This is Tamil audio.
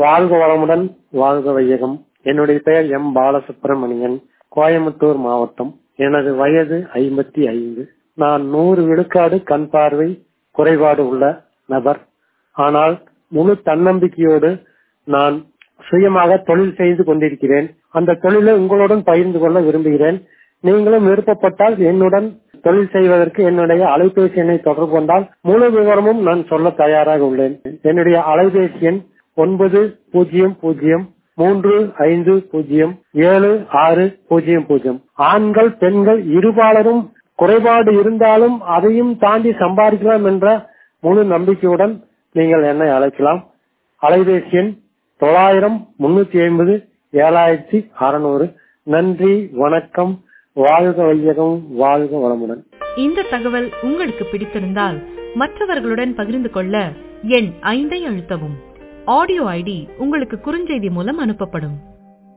வாழ்க வளமுடன் வாழ்க வையகம் என்னுடைய பெயர் எம் பாலசுப்ரமணியன் கோயம்புத்தூர் மாவட்டம் எனது வயது ஐம்பத்தி ஐந்து நான் நூறு விழுக்காடு கண் பார்வை குறைபாடு உள்ள நபர் ஆனால் முழு தன்னம்பிக்கையோடு நான் சுயமாக தொழில் செய்து கொண்டிருக்கிறேன் அந்த தொழிலை உங்களுடன் பகிர்ந்து கொள்ள விரும்புகிறேன் நீங்களும் விருப்பப்பட்டால் என்னுடன் தொழில் செய்வதற்கு என்னுடைய அலைபேசி எண்ணை தொடர்பு கொண்டால் முழு விவரமும் நான் சொல்ல தயாராக உள்ளேன் என்னுடைய அலைபேசி எண் ஒன்பது பூஜ்ஜியம் பூஜ்ஜியம் மூன்று ஐந்து பூஜ்ஜியம் ஏழு ஆறு பூஜ்ஜியம் பூஜ்ஜியம் ஆண்கள் பெண்கள் இருபாலரும் குறைபாடு இருந்தாலும் அதையும் தாண்டி சம்பாதிக்கலாம் என்ற முழு நம்பிக்கையுடன் நீங்கள் என்னை அழைக்கலாம் அலைபேசி எண் தொள்ளாயிரம் முன்னூத்தி ஐம்பது ஏழாயிரத்தி அறுநூறு நன்றி வணக்கம் வாழ்க வையகம் வாழ்க வளமுடன் இந்த தகவல் உங்களுக்கு பிடித்திருந்தால் மற்றவர்களுடன் பகிர்ந்து கொள்ள எண் ஐந்தை அழுத்தவும் ஆடியோ ஐடி உங்களுக்கு குறுஞ்செய்தி மூலம் அனுப்பப்படும்